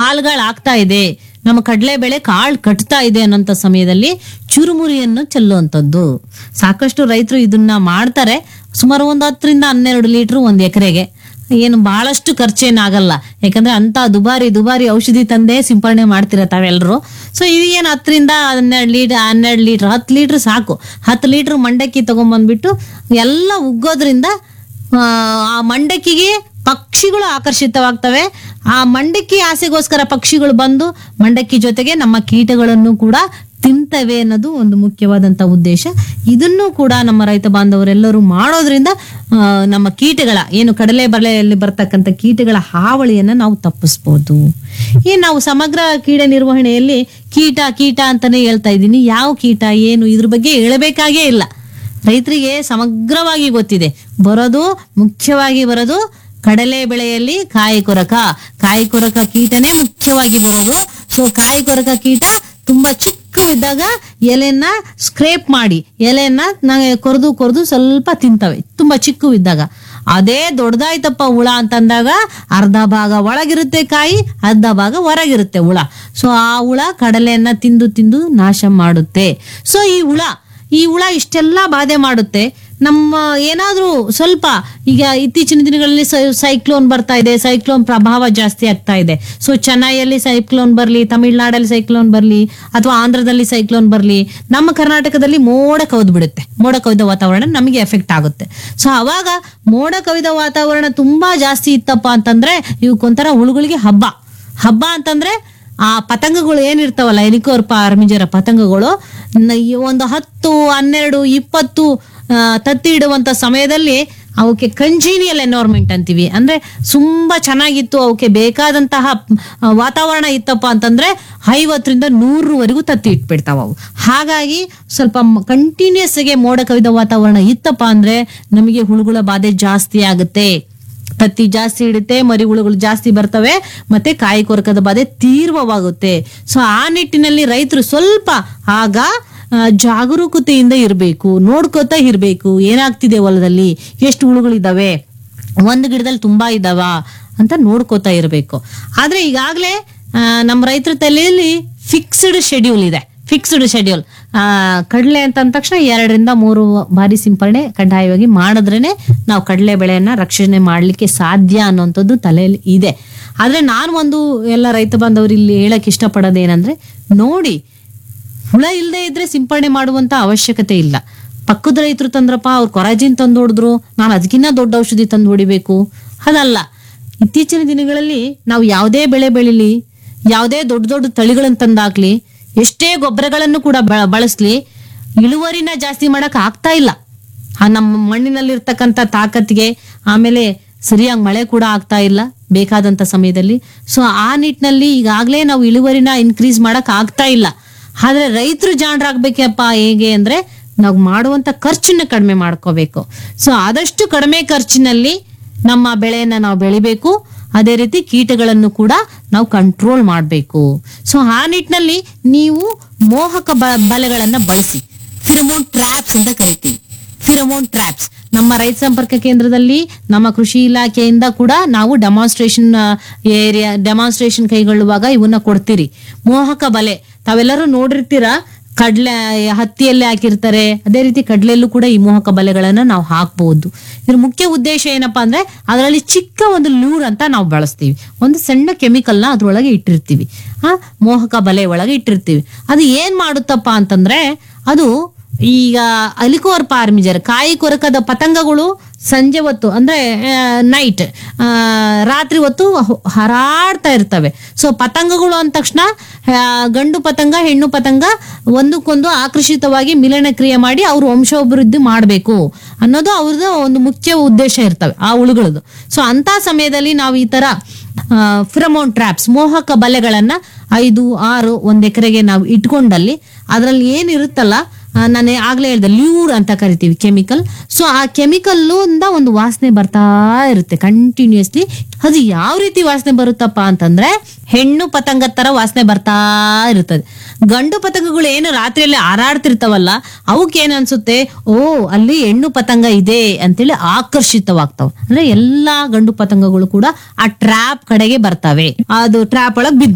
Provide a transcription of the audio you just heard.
ಕಾಳುಗಳಾಗ್ತಾ ಇದೆ ನಮ್ಮ ಕಡಲೆಬೇಳೆ ಕಾಳು ಕಟ್ತಾ ಇದೆ ಅನ್ನೋಂಥ ಸಮಯದಲ್ಲಿ ಚುರುಮುರಿಯನ್ನು ಚೆಲ್ಲುವಂಥದ್ದು ಸಾಕಷ್ಟು ರೈತರು ಇದನ್ನ ಮಾಡ್ತಾರೆ ಸುಮಾರು ಒಂದು ಹತ್ತರಿಂದ ಹನ್ನೆರಡು ಲೀಟ್ರ್ ಒಂದು ಎಕರೆಗೆ ಏನು ಬಹಳಷ್ಟು ಖರ್ಚೇನಾಗಲ್ಲ ಯಾಕಂದ್ರೆ ಅಂತ ದುಬಾರಿ ದುಬಾರಿ ಔಷಧಿ ತಂದೇ ಸಿಂಪರಣೆ ಮಾಡ್ತಿರ ತಾವೆಲ್ಲರೂ ಸೊ ಇದು ಏನು ಹತ್ತರಿಂದ ಹನ್ನೆರಡು ಲೀಟರ್ ಹನ್ನೆರಡು ಲೀಟ್ರ್ ಹತ್ತು ಲೀಟ್ರ್ ಸಾಕು ಹತ್ತು ಲೀಟ್ರ್ ಮಂಡಕ್ಕಿ ತಗೊಂಬಂದ್ಬಿಟ್ಟು ಎಲ್ಲ ಉಗ್ಗೋದ್ರಿಂದ ಆ, ಆ ಮಂಡಕ್ಕಿಗೆ ಪಕ್ಷಿಗಳು ಆಕರ್ಷಿತವಾಗ್ತವೆ ಆ ಮಂಡಕ್ಕಿ ಆಸೆಗೋಸ್ಕರ ಪಕ್ಷಿಗಳು ಬಂದು ಮಂಡಕ್ಕಿ ಜೊತೆಗೆ ನಮ್ಮ ಕೀಟಗಳನ್ನು ಕೂಡ ತಿಂತವೆ ಅನ್ನೋದು ಒಂದು ಮುಖ್ಯವಾದಂತ ಉದ್ದೇಶ ಇದನ್ನು ಕೂಡ ನಮ್ಮ ರೈತ ಬಾಂಧವರೆಲ್ಲರೂ ಮಾಡೋದ್ರಿಂದ ಆ, ನಮ್ಮ ಕೀಟಗಳ ಏನು ಕಡಲೆ ಬಲೆಯಲ್ಲಿ ಬರ್ತಕ್ಕಂಥ ಕೀಟಗಳ ಹಾವಳಿಯನ್ನ ನಾವು ತಪ್ಪಿಸ್ಬೋದು ಈ ನಾವು ಸಮಗ್ರ ಕೀಟ ನಿರ್ವಹಣೆಯಲ್ಲಿ ಕೀಟ ಕೀಟ ಅಂತಾನೆ ಹೇಳ್ತಾ ಇದ್ದೀನಿ ಯಾವ ಕೀಟ ಏನು ಇದ್ರ ಬಗ್ಗೆ ಹೇಳಬೇಕಾಗೇ ಇಲ್ಲ ರೈತರಿಗೆ ಸಮಗ್ರವಾಗಿ ಗೊತ್ತಿದೆ ಬರೋದು ಮುಖ್ಯವಾಗಿ ಬರೋದು ಕಡಲೆ ಬೆಳೆಯಲ್ಲಿ ಕಾಯಿ ಕೊರಕ ಕಾಯಿ ಕೊರಕ ಕೀಟನೇ ಮುಖ್ಯವಾಗಿ ಬರೋದು ಸೊ ಕಾಯಿ ಕೊರಕ ಕೀಟ ತುಂಬಾ ಚಿಕ್ಕವಿದ್ದಾಗ ಎಲೆನ ಸ್ಕ್ರೇಪ್ ಮಾಡಿ ಎಲೆನ ನಾವು ಕೊರೆದು ಕೊರೆದು ಸ್ವಲ್ಪ ತಿಂತವೆ ತುಂಬಾ ಚಿಕ್ಕವಿದ್ದಾಗ ಅದೇ ದೊಡ್ಡದಾಯ್ತಪ್ಪ ಹುಳ ಅಂತಂದಾಗ ಅರ್ಧ ಭಾಗ ಒಳಗಿರುತ್ತೆ ಕಾಯಿ ಅರ್ಧ ಭಾಗ ಹೊರಗಿರುತ್ತೆ ಹುಳ ಸೊ ಆ ಹುಳ ಕಡಲೆಯನ್ನ ತಿಂದು ತಿಂದು ನಾಶ ಮಾಡುತ್ತೆ ಸೊ ಈ ಹುಳ ಈ ಹುಳ ಇಷ್ಟೆಲ್ಲ ಬಾಧೆ ಮಾಡುತ್ತೆ ನಮ್ಮ ಏನಾದ್ರೂ ಸ್ವಲ್ಪ ಈಗ ಇತ್ತೀಚಿನ ದಿನಗಳಲ್ಲಿ ಸೈಕ್ಲೋನ್ ಬರ್ತಾ ಇದೆ ಸೈಕ್ಲೋನ್ ಪ್ರಭಾವ ಜಾಸ್ತಿ ಆಗ್ತಾ ಇದೆ ಸೊ ಚೆನ್ನೈಯಲ್ಲಿ ಸೈಕ್ಲೋನ್ ಬರಲಿ ತಮಿಳ್ನಾಡಲ್ಲಿ ಸೈಕ್ಲೋನ್ ಬರಲಿ ಅಥವಾ ಆಂಧ್ರದಲ್ಲಿ ಸೈಕ್ಲೋನ್ ಬರಲಿ ನಮ್ಮ ಕರ್ನಾಟಕದಲ್ಲಿ ಮೋಡ ಕವಿದು ಬಿಡುತ್ತೆ ಮೋಡ ಕವಿದ ವಾತಾವರಣ ನಮಗೆ ಎಫೆಕ್ಟ್ ಆಗುತ್ತೆ ಸೊ ಅವಾಗ ಮೋಡ ಕವಿದ ವಾತಾವರಣ ತುಂಬಾ ಜಾಸ್ತಿ ಇತ್ತಪ್ಪ ಅಂತಂದ್ರೆ ಇವಕ್ಕೊಂಥರ ಹುಳುಗಳಿಗೆ ಹಬ್ಬ ಹಬ್ಬ ಅಂತಂದ್ರೆ ಆ ಪತಂಗಗಳು ಏನಿರ್ತಾವಲ್ಲ ಎಲಿಕೋರ್ಪ ಅರ್ಮಿಜರ ಪತಂಗಗಳು ನ- ಈ ಒಂದು ಹತ್ತು ಹನ್ನೆರಡು ಇಪ್ಪತ್ತು ಆ, ತತ್ತಿ ಇಡುವಂತ ಸಮಯದಲ್ಲಿ ಅವಕ್ಕೆ ಕಂಜೀನಿಯಲ್ ಎನ್ವೈರ್ಮೆಂಟ್ ಅಂತೀವಿ ಅಂದ್ರೆ ತುಂಬಾ ಚೆನ್ನಾಗಿತ್ತು ಅವಕ್ಕೆ ಬೇಕಾದಂತಹ ಆ, ವಾತಾವರಣ ಇತ್ತಪ್ಪ ಅಂತಂದ್ರೆ ಐವತ್ತರಿಂದ ನೂರವರೆಗೂ ತತ್ತಿ ಇಟ್ಬಿಡ್ತಾವ ಅವು ಹಾಗಾಗಿ ಸ್ವಲ್ಪ ಕಂಟಿನ್ಯೂಸ್ ಆಗಿ ಮೋಡ ಕವಿದ ವಾತಾವರಣ ಇತ್ತಪ್ಪ ಅಂದ್ರೆ ನಮಗೆ ಹುಳುಗಳ ಬಾಧೆ ಜಾಸ್ತಿ ಆಗುತ್ತೆ ತತ್ತಿ ಜಾಸ್ತಿ ಇಡುತ್ತೆ ಮರಿ ಹುಳುಗಳು ಜಾಸ್ತಿ ಬರ್ತವೆ ಮತ್ತೆ ಕಾಯಿ ಕೊರಕದ ಬಾಧೆ ತೀವ್ರವಾಗುತ್ತೆ ಸೊ ಆ ನಿಟ್ಟಿನಲ್ಲಿ ರೈತರು ಸ್ವಲ್ಪ ಆಗ ಆ, ಜಾಗರೂಕತೆಯಿಂದ ಇರಬೇಕು ನೋಡ್ಕೋತಾ ಇರಬೇಕು ಏನಾಗ್ತಿದೆ ಹೊಲದಲ್ಲಿ ಎಷ್ಟು ಹುಳುಗಳಿದಾವೆ ಒಂದು ಗಿಡದಲ್ಲಿ ತುಂಬಾ ಇದಾವ ಅಂತ ನೋಡ್ಕೋತಾ ಇರಬೇಕು ಆದ್ರೆ ಈಗಾಗಲೇ ನಮ್ಮ ರೈತರ ತಲೆಯಲ್ಲಿ ಫಿಕ್ಸ್ಡ್ ಶೆಡ್ಯೂಲ್ ಇದೆ ಫಿಕ್ಸ್ಡ್ ಶೆಡ್ಯೂಲ್ ಕಡಲೆ ಅಂತ ಅಂದ ತಕ್ಷಣ ಎರಡರಿಂದ ಮೂರು ಬಾರಿ ಸಿಂಪರಣೆ ಕಡ್ಡಾಯವಾಗಿ ಮಾಡಿದ್ರೇನೆ ನಾವು ಕಡಲೆ ಬೆಳೆಯನ್ನ ರಕ್ಷಣೆ ಮಾಡಲಿಕ್ಕೆ ಸಾಧ್ಯ ಅನ್ನೋಂಥದ್ದು ತಲೆಯಲ್ಲಿ ಇದೆ ಆದ್ರೆ ನಾನು ಒಂದು ಎಲ್ಲ ರೈತ ಬಾಂಧವರು ಇಲ್ಲಿ ಹೇಳಕ್ ಇಷ್ಟಪಡೋದೇನಂದ್ರೆ ನೋಡಿ ಹುಳ ಇಲ್ಲದೆ ಇದ್ರೆ ಸಿಂಪರಣೆ ಮಾಡುವಂತ ಅವಶ್ಯಕತೆ ಇಲ್ಲ ಪಕ್ಕದ ರೈತರು ತಂದ್ರಪ್ಪ ಅವ್ರು ಕೊರಾಜಿನ್ ತಂದು ಹೊಡೆದ್ರು ನಾನು ಅದಕ್ಕಿಂತ ದೊಡ್ಡ ಔಷಧಿ ತಂದು ಹೊಡಿಬೇಕು ಅದಲ್ಲ ಇತ್ತೀಚಿನ ದಿನಗಳಲ್ಲಿ ನಾವು ಯಾವುದೇ ಬೆಳೆ ಬೆಳಿಲಿ ಯಾವುದೇ ದೊಡ್ಡ ದೊಡ್ಡ ತಳಿಗಳನ್ನು ತಂದಾಕ್ಲಿ ಎಷ್ಟೇ ಗೊಬ್ಬರಗಳನ್ನು ಕೂಡ ಬ- ಬಳಸ್ಲಿ ಇಳುವರಿನ ಜಾಸ್ತಿ ಮಾಡಕ್ ಆಗ್ತಾ ಇಲ್ಲ ಆ ನಮ್ಮ ಮಣ್ಣಿನಲ್ಲಿರ್ತಕ್ಕಂಥ ತಾಕತ್ತಿಗೆ ಆಮೇಲೆ ಸರಿಯಾಗಿ ಮಳೆ ಕೂಡ ಆಗ್ತಾ ಇಲ್ಲ ಬೇಕಾದಂತ ಸಮಯದಲ್ಲಿ ಸೊ ಆ ನಿಟ್ಟಿನಲ್ಲಿ ಈಗಾಗಲೇ ನಾವು ಇಳುವರಿನ ಇನ್ಕ್ರೀಸ್ ಮಾಡಕ್ ಆಗ್ತಾ ಇಲ್ಲ ಆದ್ರೆ ರೈತರು ಜಾಣರಾಗ್ಬೇಕಪ್ಪ ಹೇಗೆ ಅಂದ್ರೆ ನಾವು ಮಾಡುವಂತ ಖರ್ಚನ್ನ ಕಡಿಮೆ ಮಾಡ್ಕೋಬೇಕು ಸೊ ಆದಷ್ಟು ಕಡಿಮೆ ಖರ್ಚಿನಲ್ಲಿ ನಮ್ಮ ಬೆಳೆಯನ್ನ ನಾವು ಬೆಳಿಬೇಕು ಅದೇ ರೀತಿ ಕೀಟಗಳನ್ನು ಕೂಡ ನಾವು ಕಂಟ್ರೋಲ್ ಮಾಡಬೇಕು ಸೊ ಆ ನಿಟ್ಟಿನಲ್ಲಿ ನೀವು ಮೋಹಕ ಬ- ಬಲೆಗಳನ್ನ ಬಳಸಿ ಫಿರಮೋನ್ ಟ್ರ್ಯಾಪ್ಸ್ ಅಂತ ಕರಿತೀವಿ ಫಿರಮೋನ್ ಟ್ರ್ಯಾಪ್ಸ್ ನಮ್ಮ ರೈತ ಸಂಪರ್ಕ ಕೇಂದ್ರದಲ್ಲಿ ನಮ್ಮ ಕೃಷಿ ಇಲಾಖೆಯಿಂದ ಕೂಡ ನಾವು ಡೆಮಾನ್ಸ್ಟ್ರೇಷನ್ ಏರಿಯಾ ಡೆಮಾನ್ಸ್ಟ್ರೇಷನ್ ಕೈಗೊಳ್ಳುವಾಗ ಇವನ್ನ ಕೊಡ್ತೀರಿ ಮೋಹಕ ಬಲೆ ತಾವೆಲ್ಲರೂ ನೋಡಿರ್ತೀರಾ ಕಡ್ಲೆ ಹತ್ತಿಯಲ್ಲಿ ಹಾಕಿರ್ತಾರೆ ಅದೇ ರೀತಿ ಕಡ್ಲೆಯಲ್ಲೂ ಕೂಡ ಈ ಮೋಹಕ ಬಲೆಗಳನ್ನ ನಾವು ಹಾಕ್ಬಹುದು ಇದ್ರ ಮುಖ್ಯ ಉದ್ದೇಶ ಏನಪ್ಪಾ ಅಂದ್ರೆ ಅದರಲ್ಲಿ ಚಿಕ್ಕ ಒಂದು ಲೂರ್ ಅಂತ ನಾವು ಬಳಸ್ತೀವಿ ಒಂದು ಸಣ್ಣ ಕೆಮಿಕಲ್ನ ಅದ್ರೊಳಗೆ ಇಟ್ಟಿರ್ತೀವಿ ಆ ಮೋಹಕ ಬಲೆ ಒಳಗೆ ಇಟ್ಟಿರ್ತೀವಿ ಅದು ಏನ್ ಮಾಡುತ್ತಪ್ಪ ಅಂತಂದ್ರೆ ಅದು ಈಗ ಅಲಿಕೋರ್ ಪಾರ್ಮಿಜರ್ ಕಾಯಿ ಕೊರಕದ ಪತಂಗಗಳು ಸಂಜೆ ಹೊತ್ತು ಅಂದ್ರೆ ನೈಟ್ ರಾತ್ರಿ ಹೊತ್ತು ಹೊ- ಹಾರಾಡ್ತಾ ಇರ್ತವೆ ಸೊ ಪತಂಗಗಳು ಅಂದ ತಕ್ಷಣ ಆ, ಗಂಡು ಪತಂಗ ಹೆಣ್ಣು ಪತಂಗ ಒಂದಕ್ಕೊಂದು ಆಕರ್ಷಿತವಾಗಿ ಮಿಲನ ಕ್ರಿಯೆ ಮಾಡಿ ಅವರು ವಂಶಾಭಿವೃದ್ಧಿ ಮಾಡಬೇಕು ಅನ್ನೋದು ಅವ್ರದ್ದು ಒಂದು ಮುಖ್ಯ ಉದ್ದೇಶ ಇರ್ತವೆ ಆ ಹುಳುಗಳದ್ದು ಸೊ ಅಂತ ಸಮಯದಲ್ಲಿ ನಾವು ಈ ತರ ಫಿರಮೋನ್ ಟ್ರ್ಯಾಪ್ಸ್ ಮೋಹಕ ಬಲೆಗಳನ್ನ ಐದು ಆರು ಒಂದ್ ಎಕರೆಗೆ ನಾವು ಇಟ್ಕೊಂಡಲ್ಲಿ ಅದರಲ್ಲಿ ಏನಿರುತ್ತಲ್ಲ ಆ, ನಾನು ಆಗ್ಲೇ ಹೇಳ್ದೆ ಲ್ಯೂರ್ ಅಂತ ಕರಿತೀವಿ ಕೆಮಿಕಲ್ ಸೊ ಆ ಕೆಮಿಕಲ್ ಇಂದ ಒಂದು ವಾಸನೆ ಬರ್ತಾ ಇರುತ್ತೆ ಕಂಟಿನ್ಯೂಸ್ಲಿ ಅದು ಯಾವ ರೀತಿ ವಾಸನೆ ಬರುತ್ತಪ್ಪ ಅಂತಂದ್ರೆ ಹೆಣ್ಣು ಪತಂಗದ ತರ ವಾಸನೆ ಬರ್ತಾ ಇರುತ್ತದೆ ಗಂಡು ಪತಂಗಗಳು ಏನು ರಾತ್ರಿಯಲ್ಲಿ ಹಾರಾಡ್ತಿರ್ತಾವಲ್ಲ ಅವಕ್ಕೆ ಏನ್ ಅನ್ಸುತ್ತೆ ಓ ಅಲ್ಲಿ ಹೆಣ್ಣು ಪತಂಗ ಇದೆ ಅಂತೇಳಿ ಆಕರ್ಷಿತವಾಗ್ತಾವ ಅಂದ್ರೆ ಎಲ್ಲಾ ಗಂಡು ಪತಂಗಗಳು ಕೂಡ ಆ ಟ್ರ್ಯಾಪ್ ಕಡೆಗೆ ಬರ್ತವೆ ಅದು ಟ್ರ್ಯಾಪ್ ಒಳಗ್ ಬಿದ್ದು